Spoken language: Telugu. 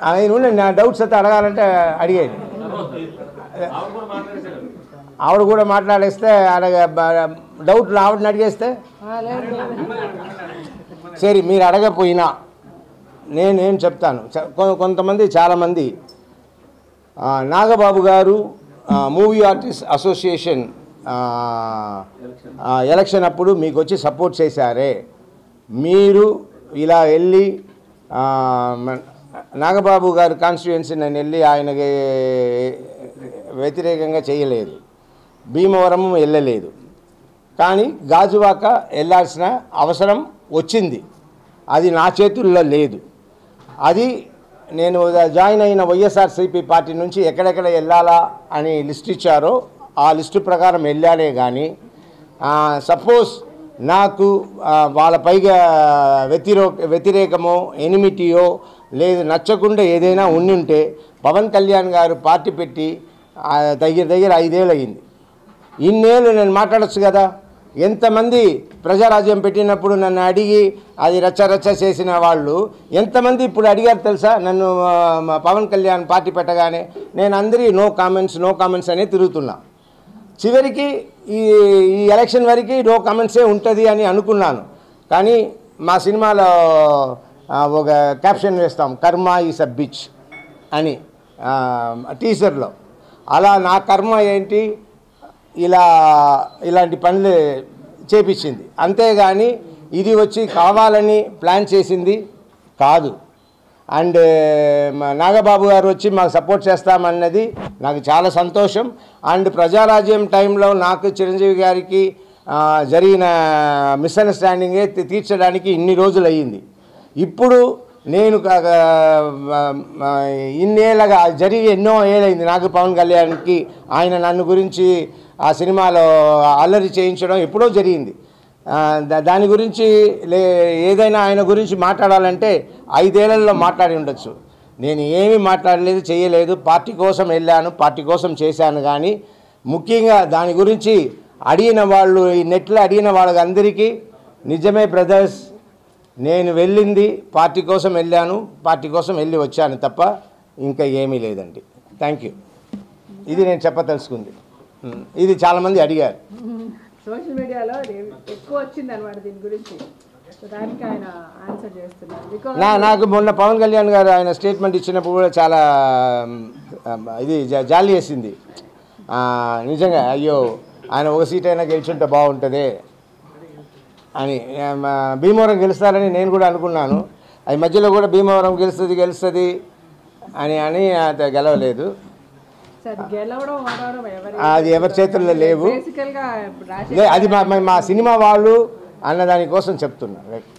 ఆయన ఉండి నా డౌట్స్ అయితే అడగాలంటే అడిగేది ఆవిడ కూడా మాట్లాడేస్తే అడగ డౌట్ ఆవిడని అడిగేస్తే సరే మీరు అడగపోయినా నేనేం చెప్తాను చ- కొ- కొంతమంది చాలామంది ఆ, నాగబాబు గారు ఆ, మూవీ ఆర్టిస్ట్ అసోసియేషన్ ఆ, ఆ, ఎలక్షన్ అప్పుడు మీకు వచ్చి సపోర్ట్ చేశారే మీరు ఇలా వెళ్ళి ఆ, మ- నాగబాబు గారి కాన్స్టిట్యుయెన్సీ నేను వెళ్ళి ఆయనకి వ్యతిరేకంగా చేయలేదు భీమవరం వెళ్ళలేదు కానీ గాజువాక వెళ్ళాల్సిన అవసరం వచ్చింది అది నా చేతుల్లో లేదు అది నేను జాయిన్ అయిన వైఎస్ఆర్సీపీ పార్టీ నుంచి ఎక్కడెక్కడ వెళ్ళాలా అని లిస్ట్ ఇచ్చారో ఆ లిస్టు ప్రకారం వెళ్ళాలే కానీ సపోజ్ నాకు ఆ, వాళ్ళ పైగా వ్యతిరో వ్యతిరేకమో ఎనిమిటీయో లేదు నచ్చకుండా ఏదైనా ఉండుంటే పవన్ కళ్యాణ్ గారు పార్టీ పెట్టి ఆ, దగ్గర దగ్గర ఐదేళ్ళు అయ్యింది ఇన్నేళ్ళు నేను మాట్లాడొచ్చు కదా ఎంతమంది ప్రజారాజ్యం పెట్టినప్పుడు నన్ను అడిగి అది రచ్చ రచ్చ చేసిన వాళ్ళు ఎంతమంది ఇప్పుడు అడిగారు తెలుసా నన్ను ఆ, మా పవన్ కళ్యాణ్ పార్టీ పెట్టగానే నేను అందరి నో కామెంట్స్ నో కామెంట్స్ అనే తిరుగుతున్నా చివరికి ఈ ఈ ఎలక్షన్ వరకు నో కామెంట్సే ఉంటుంది అని అనుకున్నాను కానీ మా సినిమాలో ఆ, ఒక క్యాప్షన్ వేస్తాం కర్మ ఈస్ అ బిచ్ అని ఆ, టీజర్లో అలా నా కర్మ ఏంటి ఇలా ఇలాంటి పనులు చేపించింది అంతేగాని ఇది వచ్చి కావాలని ప్లాన్ చేసింది కాదు అండ్ మా నాగబాబు గారు వచ్చి మాకు సపోర్ట్ చేస్తామన్నది నాకు చాలా సంతోషం అండ్ ప్రజారాజ్యం టైంలో నాకు చిరంజీవి గారికి ఆ, జరిగిన మిస్అండర్స్టాండింగే తీ- తీర్చడానికి ఇన్ని రోజులు అయ్యింది ఇప్పుడు నేను క- క- ఆ, ఇన్నేళ్ళగా జరిగి ఎన్నో ఏళ్ళైంది నాకు పవన్ కళ్యాణ్కి ఆయన నన్ను గురించి ఆ సినిమాలో అల్లరి చేయించడం ఎప్పుడో జరిగింది ఆ, దా- దాని గురించి లే ఏదైనా ఆయన గురించి మాట్లాడాలంటే ఐదేళ్లలో మాట్లాడి ఉండొచ్చు నేను ఏమీ మాట్లాడలేదు చేయలేదు పార్టీ కోసం వెళ్ళాను పార్టీ కోసం చేశాను కానీ ముఖ్యంగా దాని గురించి అడిగిన వాళ్ళు ఈ నెట్లో అడిగిన వాళ్ళందరికీ నిజమే బ్రదర్స్ నేను వెళ్ళింది పార్టీ కోసం వెళ్ళాను పార్టీ కోసం వెళ్ళి వచ్చాను తప్ప ఇంకా ఏమీ లేదండి థ్యాంక్ యూ ఇది నేను చెప్పదలుచుకుంది ఉమ్, ఇది చాలామంది అడిగారు సోషల్ మీడియాలో ఇది ఎక్కువ వచ్చింది అనమాట దీని గురించి సో దానికి ఆయన ఆన్సర్ చేస్తున్నారు బికాస్ నా నాకు మొన్న పవన్ కళ్యాణ్ గారు ఆయన స్టేట్మెంట్ ఇచ్చినప్పుడు కూడా చాలా మ్, ఇది జా- జాలి వేసింది ఆ, నిజంగా అయ్యో ఆయన ఒక సీట్ అయినా గెలిచుంటే బాగుంటుంది అని ఆ, మా భీమవరం గెలుస్తారని నేను కూడా అనుకున్నాను అది మధ్యలో కూడా భీమవరం గెలుస్తుంది గెలుస్తుంది అని అని అది గెలవలేదు సార్ గెలవడం ఓడవడం ఎవరి అది ఎవరి చేతుల్లో లేవు బేసికల్ గా లే, అది మా మా- మా సినిమా వాళ్ళు అన్న దానికోసం చెప్తున్నా రైట్